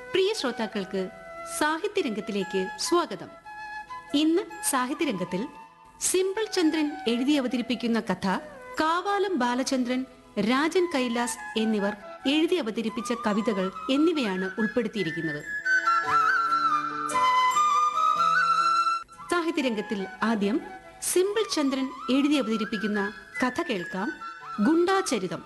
പ്രിയ ശ്രോതാക്കൾക്ക് സാഹിത്യരംഗത്തിലേക്ക് സ്വാഗതം ഇന്ന് സാഹിത്യരംഗത്തിൽ സിമ്പിൾ ചന്ദ്രൻ എഴുതി അവതരിപ്പിക്കുന്ന കഥ കാവാലം ബാലചന്ദ്രൻ രാജൻ കൈലാസ് എന്നിവർ എഴുതി അവതരിപ്പിച്ച കവിതകൾ എന്നിവയാണ് ഉൾപ്പെടുത്തിയിരിക്കുന്നത് സാഹിത്യരംഗത്തിൽ ആദ്യം സിമ്പിൾ ചന്ദ്രൻ എഴുതി അവതരിപ്പിക്കുന്ന കഥ കേൾക്കാം ഗുണ്ടാചരിതം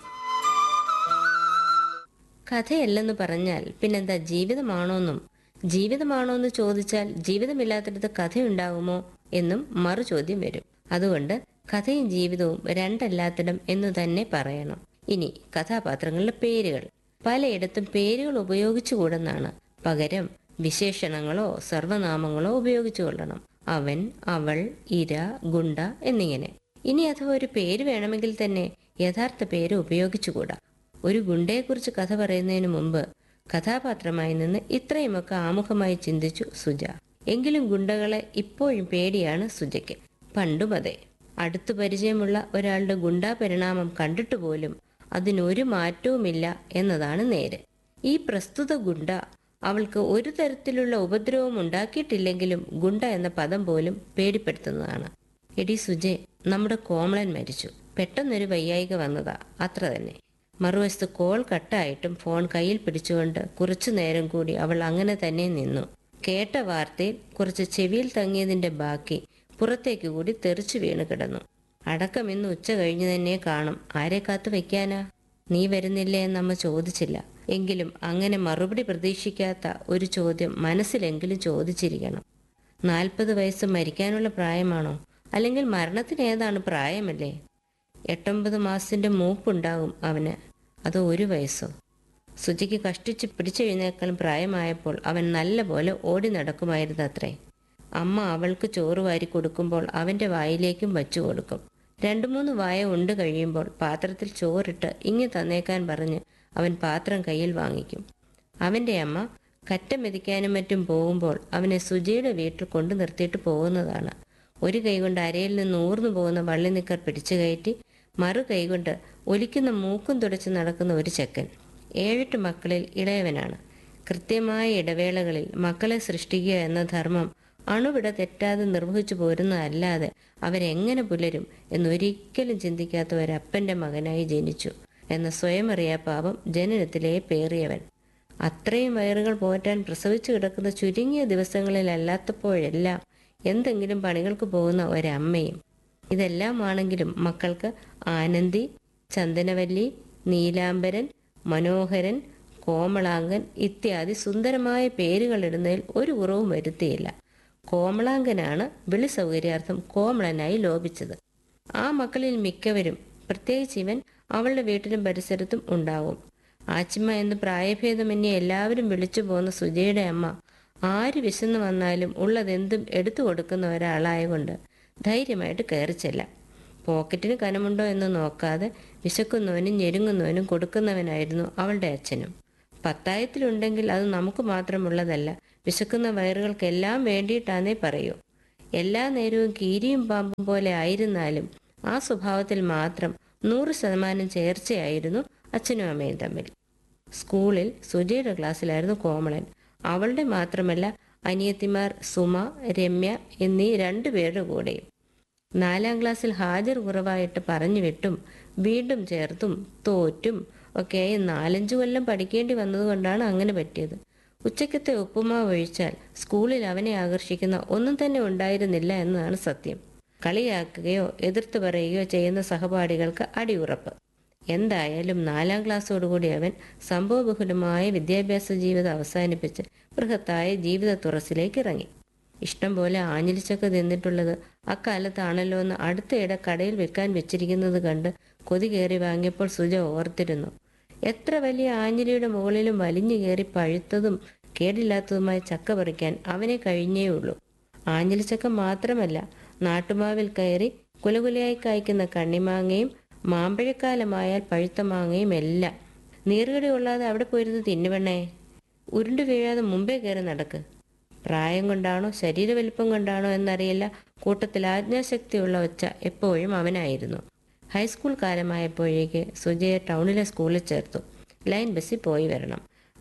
കഥയല്ലെന്ന് പറഞ്ഞാൽ പിന്നെന്താ ജീവിതമാണോന്നും ജീവിതമാണോന്ന് ചോദിച്ചാൽ ജീവിതമില്ലാത്തിടത്ത് കഥയുണ്ടാകുമോ എന്നും മറു ചോദ്യം വരും അതുകൊണ്ട് കഥയും ജീവിതവും രണ്ടല്ലാത്തിടം എന്നു തന്നെ പറയണം ഇനി കഥാപാത്രങ്ങളുടെ പേരുകൾ പലയിടത്തും പേരുകൾ ഉപയോഗിച്ചുകൂടെന്നാണ് പകരം വിശേഷണങ്ങളോ സർവനാമങ്ങളോ ഉപയോഗിച്ചു കൊള്ളണം അവൻ അവൾ ഇര ഗുണ്ട എന്നിങ്ങനെ ഇനി അഥവാ ഒരു പേര് വേണമെങ്കിൽ തന്നെ യഥാർത്ഥ പേര് ഉപയോഗിച്ചുകൂടാ ഒരു ഗുണ്ടയെക്കുറിച്ച് കഥ പറയുന്നതിന് മുമ്പ് കഥാപാത്രമായി നിന്ന് ഇത്രയുമൊക്കെ ആമുഖമായി ചിന്തിച്ചു സുജ എങ്കിലും ഗുണ്ടകളെ ഇപ്പോഴും പേടിയാണ് സുജയ്ക്ക് പണ്ടും അതെ അടുത്തു പരിചയമുള്ള ഒരാളുടെ ഗുണ്ടാ പരിണാമം കണ്ടിട്ട് പോലും അതിനൊരു മാറ്റവുമില്ല എന്നതാണ് നേര് ഈ പ്രസ്തുത ഗുണ്ട അവൾക്ക് ഒരു തരത്തിലുള്ള ഉപദ്രവം ഉണ്ടാക്കിയിട്ടില്ലെങ്കിലും ഗുണ്ട എന്ന പദം പോലും പേടിപ്പെടുത്തുന്നതാണ് എടി സുജെ നമ്മുടെ കോമളൻ മരിച്ചു പെട്ടെന്നൊരു വയ്യായിക വന്നതാ അത്ര തന്നെ മറുവശത്ത് കോൾ കട്ടായിട്ടും ഫോൺ കയ്യിൽ പിടിച്ചുകൊണ്ട് കുറച്ചു നേരം കൂടി അവൾ അങ്ങനെ തന്നെ നിന്നു കേട്ട വാർത്തയിൽ കുറച്ച് ചെവിയിൽ തങ്ങിയതിന്റെ ബാക്കി പുറത്തേക്ക് കൂടി തെറിച്ചു വീണ് കിടന്നു അടക്കം ഇന്ന് ഉച്ച കഴിഞ്ഞു തന്നെ കാണും ആരെ കാത്തു വെക്കാനാ നീ വരുന്നില്ലേ എന്നമ്മ ചോദിച്ചില്ല എങ്കിലും അങ്ങനെ മറുപടി പ്രതീക്ഷിക്കാത്ത ഒരു ചോദ്യം മനസ്സിലെങ്കിലും ചോദിച്ചിരിക്കണം നാൽപ്പത് വയസ്സ് മരിക്കാനുള്ള പ്രായമാണോ അല്ലെങ്കിൽ മരണത്തിന് ഏതാണ് പ്രായമല്ലേ എട്ടൊമ്പത് മാസത്തിന്റെ മൂപ്പുണ്ടാകും അവന് അത് ഒരു വയസ്സോ സുജിക്ക് കഷ്ടിച്ച് പിടിച്ചെഴുന്നേക്കാളും പ്രായമായപ്പോൾ അവൻ നല്ലപോലെ ഓടി നടക്കുമായിരുന്നു അത്രേ അമ്മ അവൾക്ക് ചോറ് വാരി കൊടുക്കുമ്പോൾ അവന്റെ വായിലേക്കും വച്ചു കൊടുക്കും രണ്ടു മൂന്ന് വായ ഉണ്ട് കഴിയുമ്പോൾ പാത്രത്തിൽ ചോറിട്ട് ഇങ്ങി തന്നേക്കാൻ പറഞ്ഞ് അവൻ പാത്രം കയ്യിൽ വാങ്ങിക്കും അവന്റെ അമ്മ കറ്റ മെതിക്കാനും മറ്റും പോകുമ്പോൾ അവനെ സുജിയുടെ വീട്ടിൽ കൊണ്ടു നിർത്തിയിട്ട് പോകുന്നതാണ് ഒരു കൈകൊണ്ട് അരയിൽ നിന്ന് ഊർന്നു പോകുന്ന വള്ളി നിക്കർ പിടിച്ചു കയറ്റി മറു കൈകൊണ്ട് ഒലിക്കുന്ന മൂക്കും തുടച്ച് നടക്കുന്ന ഒരു ചെക്കൻ ഏഴെട്ട് മക്കളിൽ ഇളയവനാണ് കൃത്യമായ ഇടവേളകളിൽ മക്കളെ സൃഷ്ടിക്കുക എന്ന ധർമ്മം അണുവിട തെറ്റാതെ നിർവഹിച്ചു പോരുന്നതല്ലാതെ അവരെങ്ങനെ പുലരും എന്നൊരിക്കലും ചിന്തിക്കാത്ത ഒരപ്പന്റെ മകനായി ജനിച്ചു എന്ന സ്വയം അറിയാ പാപം ജനനത്തിലേ പേറിയവൻ അത്രയും വയറുകൾ പോറ്റാൻ പ്രസവിച്ചു കിടക്കുന്ന ചുരുങ്ങിയ ദിവസങ്ങളിലല്ലാത്തപ്പോഴെല്ലാം എന്തെങ്കിലും പണികൾക്ക് പോകുന്ന ഒരമ്മയും ഇതെല്ലാമാണെങ്കിലും മക്കൾക്ക് ആനന്ദി ചന്ദനവല്ലി നീലാംബരൻ മനോഹരൻ കോമളാങ്കൻ ഇത്യാദി സുന്ദരമായ പേരുകളിടുന്നതിൽ ഒരു കുറവും വരുത്തിയില്ല കോമളാങ്കനാണ് വിളി സൗകര്യാർത്ഥം കോമളനായി ലോപിച്ചത് ആ മക്കളിൽ മിക്കവരും പ്രത്യേകിച്ച് ഇവൻ അവളുടെ വീട്ടിലും പരിസരത്തും ഉണ്ടാവും ആച്ചിമ്മ എന്ന് പ്രായഭേദമന്യേ എല്ലാവരും വിളിച്ചു പോകുന്ന സുജയുടെ അമ്മ ആര് വിശന്നു വന്നാലും ഉള്ളതെന്തും എടുത്തു കൊടുക്കുന്ന ഒരാളായകൊണ്ട് ധൈര്യമായിട്ട് കയറി ചെല്ലാം പോക്കറ്റിന് കനമുണ്ടോ എന്ന് നോക്കാതെ വിശക്കുന്നവനും ഞെരുങ്ങുന്നവനും കൊടുക്കുന്നവനായിരുന്നു അവളുടെ അച്ഛനും പത്തായത്തിലുണ്ടെങ്കിൽ അത് നമുക്ക് മാത്രമുള്ളതല്ല വിശക്കുന്ന വയറുകൾക്കെല്ലാം വേണ്ടിയിട്ടാന്നേ പറയൂ എല്ലാ നേരവും കീരിയും പാമ്പും പോലെ ആയിരുന്നാലും ആ സ്വഭാവത്തിൽ മാത്രം നൂറ് ശതമാനം ചേർച്ചയായിരുന്നു അച്ഛനും അമ്മയും തമ്മിൽ സ്കൂളിൽ സുജയുടെ ക്ലാസ്സിലായിരുന്നു കോമളൻ അവളുടെ മാത്രമല്ല അനിയത്തിമാർ സുമ രമ്യ എന്നീ രണ്ടുപേരുടെ കൂടെയും നാലാം ക്ലാസ്സിൽ ഹാജർ കുറവായിട്ട് പറഞ്ഞു വിട്ടും വീണ്ടും ചേർത്തും തോറ്റും ഒക്കെയായി നാലഞ്ചു കൊല്ലം പഠിക്കേണ്ടി വന്നതുകൊണ്ടാണ് അങ്ങനെ പറ്റിയത് ഉച്ചക്കത്തെ ഉപ്പുമാവ് ഒഴിച്ചാൽ സ്കൂളിൽ അവനെ ആകർഷിക്കുന്ന ഒന്നും തന്നെ ഉണ്ടായിരുന്നില്ല എന്നതാണ് സത്യം കളിയാക്കുകയോ എതിർത്ത് പറയുകയോ ചെയ്യുന്ന സഹപാഠികൾക്ക് അടിയുറപ്പ് എന്തായാലും നാലാം ക്ലാസ്സോടുകൂടി അവൻ സംഭവബഹുലമായ വിദ്യാഭ്യാസ ജീവിതം അവസാനിപ്പിച്ച് ബൃഹത്തായ ജീവിത തുറസിലേക്ക് ഇറങ്ങി ഇഷ്ടം പോലെ ആഞ്ഞിലിച്ചൊക്കെ തിന്നിട്ടുള്ളത് അക്കാലത്താണല്ലോ എന്ന് അടുത്തയിടെ കടയിൽ വെക്കാൻ വെച്ചിരിക്കുന്നത് കണ്ട് കൊതി കയറി വാങ്ങിയപ്പോൾ സുജ ഓർത്തിരുന്നു എത്ര വലിയ ആഞ്ഞിലിയുടെ മുകളിലും വലിഞ്ഞു കയറി പഴുത്തതും കേടില്ലാത്തതുമായ ചക്ക പറിക്കാൻ അവനെ കഴിഞ്ഞേയുള്ളൂ ആഞ്ഞിലിച്ചക്ക മാത്രമല്ല നാട്ടുമാവിൽ കയറി കുലകുലയായി കായ്ക്കുന്ന കണ്ണിമാങ്ങയും മാമ്പഴക്കാലമായാൽ പഴുത്ത മാങ്ങയും എല്ലാം നീറുകടി കൊള്ളാതെ അവിടെ പോയിരുന്ന് തിന്നുവെണ്ണേ ഉരുണ്ടു വീഴാതെ മുമ്പേ കയറി നടക്ക് പ്രായം കൊണ്ടാണോ ശരീരവലിപ്പം കൊണ്ടാണോ എന്നറിയില്ല കൂട്ടത്തിൽ ആജ്ഞാശക്തിയുള്ള ഒച്ച എപ്പോഴും അവനായിരുന്നു ഹൈസ്കൂൾ കാലമായപ്പോഴേക്ക് സുജയെ ടൗണിലെ സ്കൂളിൽ ചേർത്തു ലൈൻ ബസ്സിൽ പോയി വരണം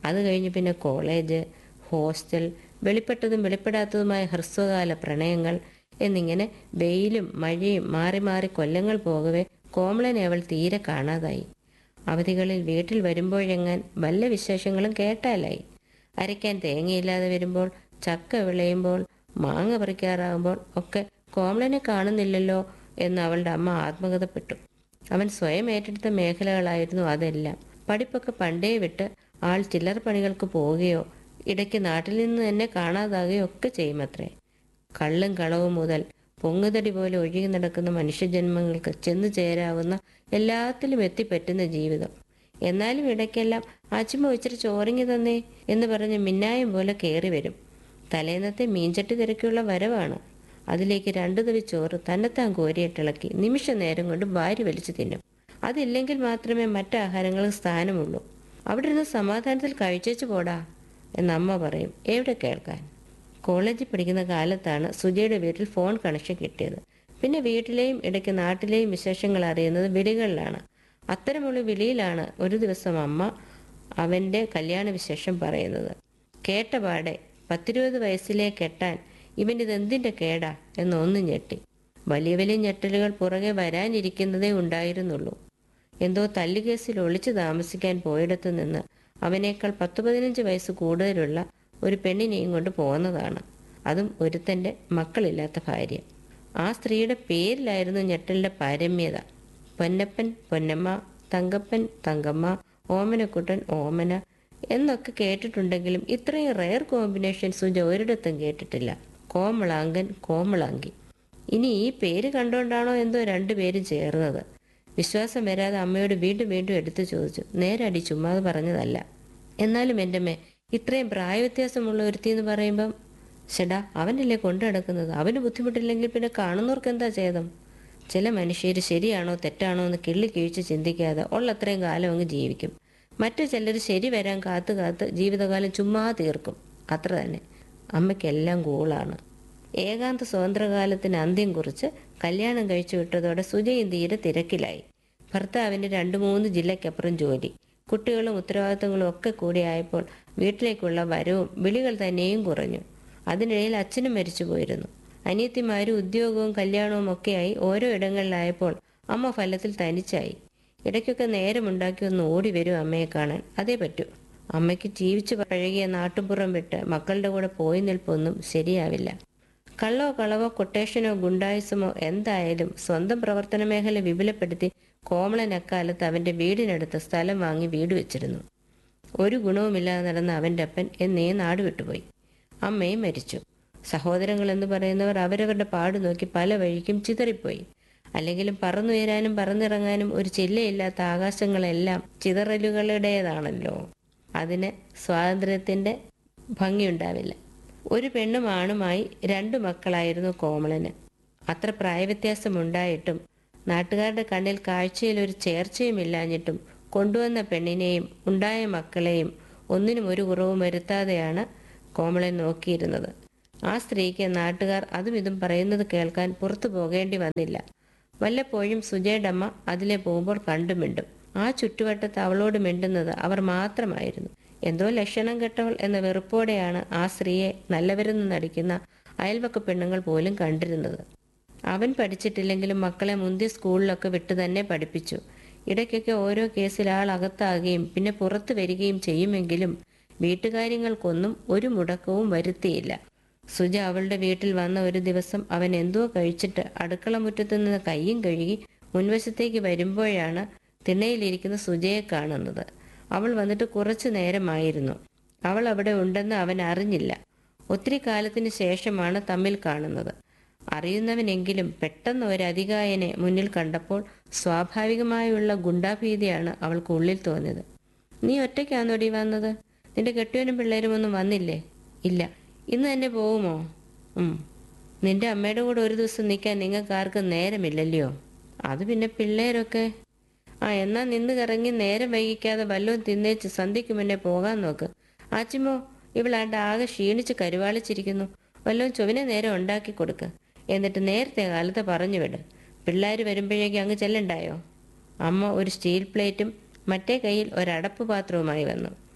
അത് കഴിഞ്ഞ് പിന്നെ കോളേജ് ഹോസ്റ്റൽ വെളിപ്പെട്ടതും വെളിപ്പെടാത്തതുമായ ഹ്രസ്വകാല പ്രണയങ്ങൾ എന്നിങ്ങനെ വെയിലും മഴയും മാറി മാറി കൊല്ലങ്ങൾ പോകവേ കോമളനെ അവൾ തീരെ കാണാതായി അവധികളിൽ വീട്ടിൽ വരുമ്പോഴെങ്ങാൻ വല്ല വിശേഷങ്ങളും കേട്ടാലായി അരയ്ക്കാൻ തേങ്ങയില്ലാതെ വരുമ്പോൾ ചക്ക വിളയുമ്പോൾ മാങ്ങ പറിക്കാറാകുമ്പോൾ ഒക്കെ കോമളനെ കാണുന്നില്ലല്ലോ എന്ന് അവളുടെ അമ്മ ആത്മകഥപ്പെട്ടു അവൻ സ്വയം ഏറ്റെടുത്ത മേഖലകളായിരുന്നു അതെല്ലാം പഠിപ്പൊക്കെ പണ്ടേ വിട്ട് ആൾ ചില്ലറ പണികൾക്ക് പോവുകയോ ഇടയ്ക്ക് നാട്ടിൽ നിന്ന് തന്നെ കാണാതാകുകയോ ഒക്കെ ചെയ്യുമത്രേ കള്ളും കളവും മുതൽ പൊങ്ങുതടി പോലെ ഒഴുകി നടക്കുന്ന മനുഷ്യജന്മങ്ങൾക്ക് ചെന്നു ചേരാവുന്ന എല്ലാത്തിലും എത്തിപ്പറ്റുന്ന ജീവിതം എന്നാലും ഇടയ്ക്കെല്ലാം അച്ചിമ ഇച്ചിരി ചോറിങ്ങി തന്നേ എന്ന് പറഞ്ഞ് മിന്നായം പോലെ കയറി വരും തലേന്നത്തെ മീൻചട്ടി തിരക്കുള്ള വരവാണ് അതിലേക്ക് രണ്ടു തവി ചോറ് തന്നെത്താൻ കോരിയിട്ടിളക്കി നിമിഷ നേരം കൊണ്ട് വാരി വലിച്ചു തിന്നും അതില്ലെങ്കിൽ മാത്രമേ മറ്റാഹാരങ്ങൾക്ക് സ്ഥാനമുള്ളൂ അവിടെ ഇരുന്ന് സമാധാനത്തിൽ കഴിച്ചേച്ചു പോടാ എന്ന് അമ്മ പറയും എവിടെ കേൾക്കാൻ കോളേജിൽ പഠിക്കുന്ന കാലത്താണ് സുജയുടെ വീട്ടിൽ ഫോൺ കണക്ഷൻ കിട്ടിയത് പിന്നെ വീട്ടിലെയും ഇടയ്ക്ക് നാട്ടിലെയും വിശേഷങ്ങൾ അറിയുന്നത് വിളികളിലാണ് അത്തരമുള്ള വിളിയിലാണ് ഒരു ദിവസം അമ്മ അവൻ്റെ കല്യാണ വിശേഷം പറയുന്നത് കേട്ട പാടെ പത്തിരുപത് വയസ്സിലെ കെട്ടാൻ ഇവൻ ഇതെന്തിൻ്റെ കേടാ എന്നൊന്ന് ഞെട്ടി വലിയ വലിയ ഞെട്ടലുകൾ പുറകെ വരാനിരിക്കുന്നതേ ഉണ്ടായിരുന്നുള്ളൂ എന്തോ തല്ലുകേസിൽ ഒളിച്ചു താമസിക്കാൻ പോയിടത്തു നിന്ന് അവനേക്കാൾ പത്ത് പതിനഞ്ച് വയസ്സ് കൂടുതലുള്ള ഒരു പെണ്ണിനെയും കൊണ്ട് പോകുന്നതാണ് അതും ഒരുത്തൻ്റെ മക്കളില്ലാത്ത ഭാര്യ ആ സ്ത്രീയുടെ പേരിലായിരുന്നു ഞെട്ടലിൻ്റെ പാരമ്യത പൊന്നപ്പൻ പൊന്നമ്മ തങ്കപ്പൻ തങ്കമ്മ ഓമനക്കുട്ടൻ ഓമന എന്നൊക്കെ കേട്ടിട്ടുണ്ടെങ്കിലും ഇത്രയും റയർ കോമ്പിനേഷൻ സുജ ഒരിടത്തും കേട്ടിട്ടില്ല കോമളാങ്കൻ കോമളാങ്കി ഇനി ഈ പേര് കണ്ടുകൊണ്ടാണോ എന്തോ രണ്ടുപേരും ചേർന്നത് വിശ്വാസം വരാതെ അമ്മയോട് വീണ്ടും വീണ്ടും എടുത്തു ചോദിച്ചു നേരടി ചുമ്മാതെ പറഞ്ഞതല്ല എന്നാലും എൻ്റെ അമ്മേ ഇത്രയും പ്രായവ്യത്യാസമുള്ള ഒരുത്തി എന്ന് പറയുമ്പം ചേടാ അവനല്ലേ കൊണ്ടു നടക്കുന്നത് അവന് ബുദ്ധിമുട്ടില്ലെങ്കിൽ പിന്നെ കാണുന്നവർക്ക് എന്താ ഛേദം ചില മനുഷ്യർ ശരിയാണോ തെറ്റാണോ എന്ന് കിള്ളി കിഴിച്ച് ചിന്തിക്കാതെ ഉള്ളത്രയും കാലം അങ്ങ് ജീവിക്കും മറ്റു ചിലർ ശരി വരാൻ കാത്തു കാത്ത് ജീവിതകാലം ചുമ്മാ തീർക്കും അത്ര തന്നെ അമ്മയ്ക്കെല്ലാം കൂളാണ് ഏകാന്ത സ്വതന്ത്രകാലത്തിന് അന്ത്യം കുറിച്ച് കല്യാണം കഴിച്ചു വിട്ടതോടെ സുജയും തീരെ തിരക്കിലായി ഭർത്താവിന് രണ്ട് മൂന്ന് ജില്ലയ്ക്കപ്പുറം ജോലി കുട്ടികളും ഉത്തരവാദിത്തങ്ങളും ഒക്കെ കൂടിയായപ്പോൾ വീട്ടിലേക്കുള്ള വരവും വിളികൾ തന്നെയും കുറഞ്ഞു അതിനിടയിൽ അച്ഛനും മരിച്ചു പോയിരുന്നു അനിയത്തിമാരും ഉദ്യോഗവും കല്യാണവും ഒക്കെയായി ഓരോ ഇടങ്ങളിലായപ്പോൾ അമ്മ ഫലത്തിൽ തനിച്ചായി ഇടയ്ക്കൊക്കെ നേരമുണ്ടാക്കി ഒന്ന് ഓടി വരും അമ്മയെ കാണാൻ അതേ പറ്റൂ അമ്മയ്ക്ക് ജീവിച്ചു പഴകിയ നാട്ടുപുറം വിട്ട് മക്കളുടെ കൂടെ പോയി നിൽപ്പൊന്നും ശരിയാവില്ല കള്ളോ കളവോ കൊട്ടേഷനോ ഗുണ്ടായുസമോ എന്തായാലും സ്വന്തം പ്രവർത്തന മേഖല വിപുലപ്പെടുത്തി കോമളൻ അക്കാലത്ത് അവന്റെ വീടിനടുത്ത് സ്ഥലം വാങ്ങി വീട് വെച്ചിരുന്നു ഒരു ഗുണവുമില്ലാതെ നടന്ന അവൻ്റെ അപ്പൻ എന്നേ നാട് വിട്ടുപോയി അമ്മയും മരിച്ചു സഹോദരങ്ങൾ എന്ന് പറയുന്നവർ അവരവരുടെ പാട് നോക്കി പല വഴിക്കും ചിതറിപ്പോയി അല്ലെങ്കിലും പറന്നുയരാനും പറന്നിറങ്ങാനും ഒരു ചില്ലയില്ലാത്ത ആകാശങ്ങളെല്ലാം ചിതറലുകളുടേതാണല്ലോ അതിന് സ്വാതന്ത്ര്യത്തിന്റെ ഭംഗിയുണ്ടാവില്ല ഒരു പെണ്ണും ആണുമായി രണ്ടു മക്കളായിരുന്നു കോമളന് അത്ര പ്രായവ്യത്യാസമുണ്ടായിട്ടും നാട്ടുകാരുടെ കണ്ണിൽ കാഴ്ചയിൽ ഒരു ചേർച്ചയുമില്ലാഞ്ഞിട്ടും കൊണ്ടുവന്ന പെണ്ണിനെയും ഉണ്ടായ മക്കളെയും ഒന്നിനും ഒരു കുറവും വരുത്താതെയാണ് കോമളൻ നോക്കിയിരുന്നത് ആ സ്ത്രീക്ക് നാട്ടുകാർ അതും ഇതും പറയുന്നത് കേൾക്കാൻ പുറത്തു പോകേണ്ടി വന്നില്ല വല്ലപ്പോഴും സുജയുടമ്മ അതിലെ പോകുമ്പോൾ കണ്ടു മിണ്ടും ആ ചുറ്റുവട്ടത്ത് അവളോട് മിണ്ടുന്നത് അവർ മാത്രമായിരുന്നു എന്തോ ലക്ഷണം കെട്ടവൾ എന്ന വെറുപ്പോടെയാണ് ആ സ്ത്രീയെ നല്ലവരെന്ന് നടിക്കുന്ന അയൽവക്ക പെണ്ണുങ്ങൾ പോലും കണ്ടിരുന്നത് അവൻ പഠിച്ചിട്ടില്ലെങ്കിലും മക്കളെ മുന്തിയ സ്കൂളിലൊക്കെ വിട്ടു തന്നെ പഠിപ്പിച്ചു ഇടയ്ക്കൊക്കെ ഓരോ കേസിൽ ആൾ അകത്താകുകയും പിന്നെ പുറത്തു വരികയും ചെയ്യുമെങ്കിലും വീട്ടുകാര്യങ്ങൾക്കൊന്നും ഒരു മുടക്കവും വരുത്തിയില്ല സുജ അവളുടെ വീട്ടിൽ വന്ന ഒരു ദിവസം അവൻ എന്തോ കഴിച്ചിട്ട് അടുക്കള മുറ്റത്തു നിന്ന് കയ്യും കഴുകി മുൻവശത്തേക്ക് വരുമ്പോഴാണ് തിണ്ണയിലിരിക്കുന്ന സുജയെ കാണുന്നത് അവൾ വന്നിട്ട് കുറച്ചു നേരമായിരുന്നു അവൾ അവിടെ ഉണ്ടെന്ന് അവൻ അറിഞ്ഞില്ല ഒത്തിരി കാലത്തിന് ശേഷമാണ് തമ്മിൽ കാണുന്നത് അറിയുന്നവനെങ്കിലും പെട്ടെന്ന് ഒരു അധികായനെ മുന്നിൽ കണ്ടപ്പോൾ സ്വാഭാവികമായുള്ള ഗുണ്ടാഭീതിയാണ് അവൾക്ക് ഉള്ളിൽ തോന്നിയത് നീ ഒറ്റയ്ക്കാന്നോടി വന്നത് നിന്റെ കെട്ടിയവനും പിള്ളേരും ഒന്നും വന്നില്ലേ ഇല്ല ഇന്ന് തന്നെ പോകുമോ ഉം നിന്റെ അമ്മയുടെ കൂടെ ഒരു ദിവസം നിൽക്കാൻ നിങ്ങൾക്ക് ആർക്കും നേരമില്ലല്ലയോ അത് പിന്നെ പിള്ളേരൊക്കെ ആ എന്നാ നിന്ന് കറങ്ങി നേരം വൈകിക്കാതെ വല്ലതും തിന്നേച്ച് സന്ധ്യയ്ക്ക് മുന്നേ പോകാൻ നോക്ക് ആച്ചിമോ ഇവളാണ്ട് ആകെ ക്ഷീണിച്ച് കരുവാളിച്ചിരിക്കുന്നു വല്ലതും ചൊവ്വനെ നേരം ഉണ്ടാക്കി കൊടുക്ക് എന്നിട്ട് നേരത്തെ കാലത്ത് പറഞ്ഞു വിട് പിള്ളേർ വരുമ്പോഴേക്കും അങ്ങ് ചെല്ലണ്ടായോ അമ്മ ഒരു സ്റ്റീൽ പ്ലേറ്റും മറ്റേ കയ്യിൽ ഒരടപ്പ് പാത്രവുമായി വന്നു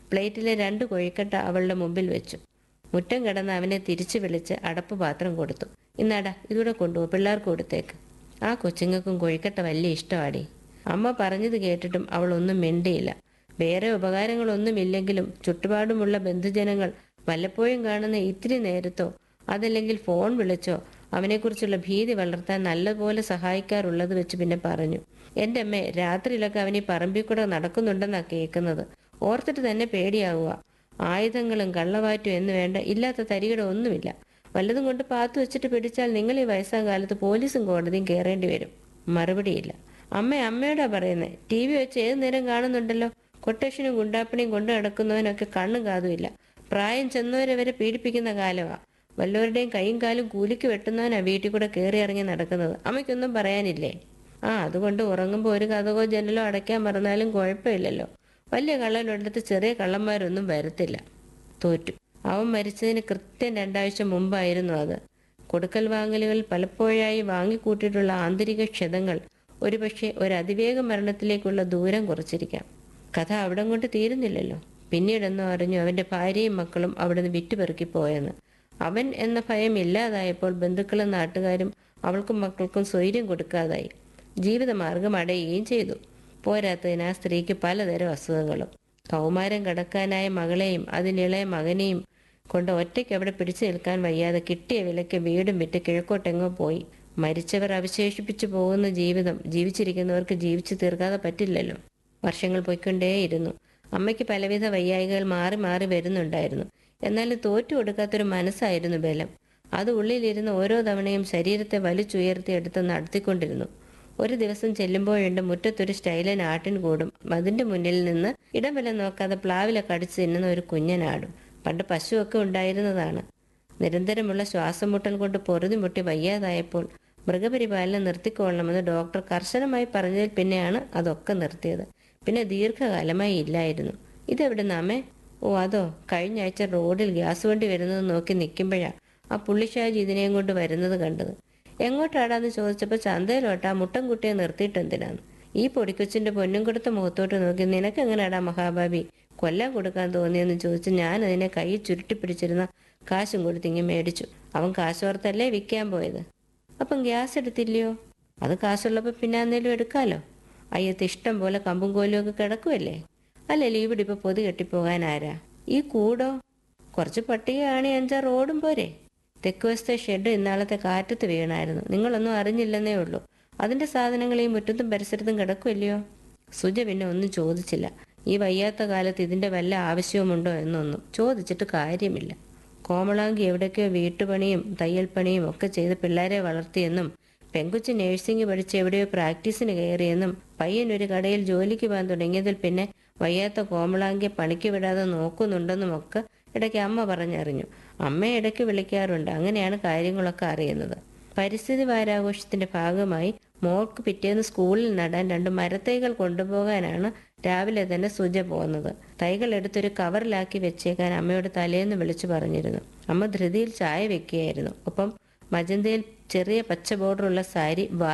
പ്ലേറ്റിലെ രണ്ട് കൊഴിക്കട്ട അവളുടെ മുമ്പിൽ വെച്ചു മുറ്റം കിടന്ന് അവനെ തിരിച്ചു വിളിച്ച് അടപ്പ് പാത്രം കൊടുത്തു ഇന്നാടാ ഇതൂടെ കൊണ്ടുപോ പിള്ളേർക്ക് കൊടുത്തേക്ക് ആ കൊച്ചുങ്ങൾക്കും കൊഴിക്കട്ട വലിയ ഇഷ്ടമാടി അമ്മ പറഞ്ഞത് കേട്ടിട്ടും അവൾ ഒന്നും മിണ്ടിയില്ല വേറെ ഉപകാരങ്ങളൊന്നുമില്ലെങ്കിലും ചുറ്റുപാടുമുള്ള ബന്ധുജനങ്ങൾ വല്ലപ്പോഴും കാണുന്ന ഇത്തിരി നേരത്തോ അതല്ലെങ്കിൽ ഫോൺ വിളിച്ചോ അവനെക്കുറിച്ചുള്ള ഭീതി വളർത്താൻ നല്ലപോലെ സഹായിക്കാറുള്ളത് വെച്ച് പിന്നെ പറഞ്ഞു എൻ്റെ അമ്മേ രാത്രിയിലൊക്കെ അവൻ ഈ പറമ്പിൽ കൂടെ നടക്കുന്നുണ്ടെന്നാ കേൾക്കുന്നത് ഓർത്തിട്ട് തന്നെ പേടിയാവുക ആയുധങ്ങളും കള്ളവാറ്റും എന്ന് വേണ്ട ഇല്ലാത്ത തരികട ഒന്നുമില്ല വല്ലതും കൊണ്ട് പാത്തു വെച്ചിട്ട് പിടിച്ചാൽ നിങ്ങൾ ഈ വയസ്സാം കാലത്ത് പോലീസും കോടതിയും കയറേണ്ടി വരും മറുപടിയില്ല അമ്മ അമ്മയോടാ പറയുന്നത് ടി വി വെച്ച് ഏത് നേരം കാണുന്നുണ്ടല്ലോ കൊട്ടേഷനും ഗുണ്ടാപ്പണിയും കൊണ്ടു നടക്കുന്നവനൊക്കെ കണ്ണും കാതുമില്ല പ്രായം ചെന്നവരെ വരെ പീഡിപ്പിക്കുന്ന കാലമാ വല്ലവരുടെയും കൈയും കാലും കൂലിക്ക് വെട്ടുന്നവനാ വീട്ടിൽ കൂടെ കയറി ഇറങ്ങി നടക്കുന്നത് അമ്മയ്ക്കൊന്നും പറയാനില്ലേ ആ അതുകൊണ്ട് ഉറങ്ങുമ്പോൾ ഒരു കഥകോ ജനലോ അടയ്ക്കാൻ മറന്നാലും കുഴപ്പമില്ലല്ലോ വലിയ കള്ളനോടത്ത് ചെറിയ കള്ളന്മാരൊന്നും വരത്തില്ല തോറ്റു അവൻ മരിച്ചതിന് കൃത്യം രണ്ടാഴ്ച മുമ്പായിരുന്നു അത് കൊടുക്കൽ വാങ്ങലുകൾ പലപ്പോഴായി വാങ്ങിക്കൂട്ടിയിട്ടുള്ള ആന്തരിക ക്ഷതങ്ങൾ ഒരുപക്ഷെ ഒരു അതിവേഗ മരണത്തിലേക്കുള്ള ദൂരം കുറച്ചിരിക്കാം കഥ അവിടം കൊണ്ട് തീരുന്നില്ലല്ലോ പിന്നീടെന്നോ അറിഞ്ഞു അവന്റെ ഭാര്യയും മക്കളും അവിടുന്ന് വിറ്റുപെറുക്കി പോയെന്ന് അവൻ എന്ന ഭയം ഇല്ലാതായപ്പോൾ ബന്ധുക്കളും നാട്ടുകാരും അവൾക്കും മക്കൾക്കും സ്വൈര്യം കൊടുക്കാതായി ജീവിതമാർഗം അടയുകയും ചെയ്തു പോരാത്തതിന് ആ സ്ത്രീക്ക് പലതരം അസുഖങ്ങളും കൗമാരം കടക്കാനായ മകളെയും അതിനിളയ മകനെയും കൊണ്ട് ഒറ്റയ്ക്ക് അവിടെ പിടിച്ചു നിൽക്കാൻ വയ്യാതെ കിട്ടിയ വിലയ്ക്ക് വീടും വിറ്റ് കിഴക്കോട്ടെങ്ങോ പോയി മരിച്ചവർ അവശേഷിപ്പിച്ചു പോകുന്ന ജീവിതം ജീവിച്ചിരിക്കുന്നവർക്ക് ജീവിച്ചു തീർക്കാതെ പറ്റില്ലല്ലോ വർഷങ്ങൾ പൊയ്ക്കൊണ്ടേയിരുന്നു അമ്മയ്ക്ക് പലവിധ വയ്യായികൾ മാറി മാറി വരുന്നുണ്ടായിരുന്നു എന്നാലും തോറ്റു കൊടുക്കാത്തൊരു മനസ്സായിരുന്നു ബലം അത് ഉള്ളിലിരുന്ന് ഓരോ തവണയും ശരീരത്തെ വലിച്ചുയർത്തി എടുത്ത് നടത്തിക്കൊണ്ടിരുന്നു ഒരു ദിവസം ചെല്ലുമ്പോഴുണ്ട് മുറ്റത്തൊരു സ്റ്റൈലൻ ആട്ടിൻ കൂടും അതിന്റെ മുന്നിൽ നിന്ന് ഇടംവലം നോക്കാതെ പ്ലാവിലെ കടിച്ചു തിന്നുന്ന ഒരു കുഞ്ഞനാടും പണ്ട് പശുവൊക്കെ ഉണ്ടായിരുന്നതാണ് നിരന്തരമുള്ള ശ്വാസം മുട്ടൽ കൊണ്ട് പൊറുതി മുട്ടി വയ്യാതായപ്പോൾ മൃഗപരിപാലനം നിർത്തിക്കൊള്ളണമെന്ന് ഡോക്ടർ കർശനമായി പറഞ്ഞതിൽ പിന്നെയാണ് അതൊക്കെ നിർത്തിയത് പിന്നെ ദീർഘകാലമായി ഇല്ലായിരുന്നു ഇതെവിടെ നാമേ ഓ അതോ കഴിഞ്ഞ ആഴ്ച റോഡിൽ ഗ്യാസ് വണ്ടി വരുന്നത് നോക്കി നിൽക്കുമ്പോഴാ ആ പുള്ളിഷാജി ഇതിനെയും കൊണ്ട് വരുന്നത് കണ്ടത് എങ്ങോട്ടാടാന്ന് ചോദിച്ചപ്പോൾ ചന്തയിലോട്ടാ മുട്ടൻകുട്ടിയെ നിർത്തിയിട്ട് എന്തിനാന്ന് ഈ പൊടിക്കൊച്ചിന്റെ പൊന്നും കൊടുത്ത മുഖത്തോട്ട് നോക്കി നിനക്ക് എങ്ങനെയാടാ മഹാബാബി കൊല്ലാൻ കൊടുക്കാൻ തോന്നിയെന്ന് ചോദിച്ച് ഞാൻ അതിനെ കൈ ചുരുട്ടി പിടിച്ചിരുന്ന കാശും കൊടുത്തിങ്ങി മേടിച്ചു അവൻ കാശോർത്തല്ലേ വിൽക്കാൻ പോയത് അപ്പം ഗ്യാസ് എടുത്തില്ലയോ അത് കാശുള്ളപ്പോൾ പിന്നെ എന്തേലും എടുക്കാലോ അയ്യത്ത് ഇഷ്ടം പോലെ കമ്പും കോലും ഒക്കെ കിടക്കുമല്ലേ അല്ലല്ലേ ഇവിടെ ഇപ്പൊ പൊതി കെട്ടിപ്പോകാൻ ആരാ ഈ കൂടോ കുറച്ച് പട്ടികയാണ് അഞ്ചാറ് റോഡും പോരെ തെക്ക് വശത്തെ ഷെഡ് ഇന്നാളത്തെ കാറ്റത്ത് വീണായിരുന്നു നിങ്ങളൊന്നും അറിഞ്ഞില്ലെന്നേ ഉള്ളൂ അതിന്റെ സാധനങ്ങൾ ഈ മുറ്റത്തും പരിസരത്തും കിടക്കുമല്ലയോ സുജ പിന്നെ ഒന്നും ചോദിച്ചില്ല ഈ വയ്യാത്ത കാലത്ത് ഇതിന്റെ വല്ല ആവശ്യവുമുണ്ടോ എന്നൊന്നും ചോദിച്ചിട്ട് കാര്യമില്ല കോമളാങ്കി എവിടേക്കോ വീട്ടുപണിയും തയ്യൽ പണിയും ഒക്കെ ചെയ്ത് പിള്ളേരെ വളർത്തിയെന്നും പെങ്കുച്ച് നഴ്സിംഗ് പഠിച്ച് എവിടെയോ പ്രാക്ടീസിന് കയറിയെന്നും പയ്യൻ ഒരു കടയിൽ ജോലിക്ക് പോകാൻ തുടങ്ങിയതിൽ പിന്നെ വയ്യാത്ത കോമളാങ്കിയെ പണിക്ക് വിടാതെ നോക്കുന്നുണ്ടെന്നും ഒക്കെ ഇടയ്ക്ക് അമ്മ പറഞ്ഞറിഞ്ഞു അമ്മയെ ഇടയ്ക്ക് വിളിക്കാറുണ്ട് അങ്ങനെയാണ് കാര്യങ്ങളൊക്കെ അറിയുന്നത് പരിസ്ഥിതി വാരാഘോഷത്തിന്റെ ഭാഗമായി മോൾക്ക് പിറ്റേന്ന് സ്കൂളിൽ നടാൻ രണ്ട് മരത്തൈകൾ കൊണ്ടുപോകാനാണ് രാവിലെ തന്നെ സുജ പോകുന്നത് തൈകൾ എടുത്തൊരു കവറിലാക്കി വെച്ചേക്കാൻ അമ്മയോട് തലേന്ന് വിളിച്ചു പറഞ്ഞിരുന്നു അമ്മ ധൃതിയിൽ ചായ വെക്കുകയായിരുന്നു ഒപ്പം മജന്തയിൽ ചെറിയ പച്ച ബോർഡറുള്ള സാരി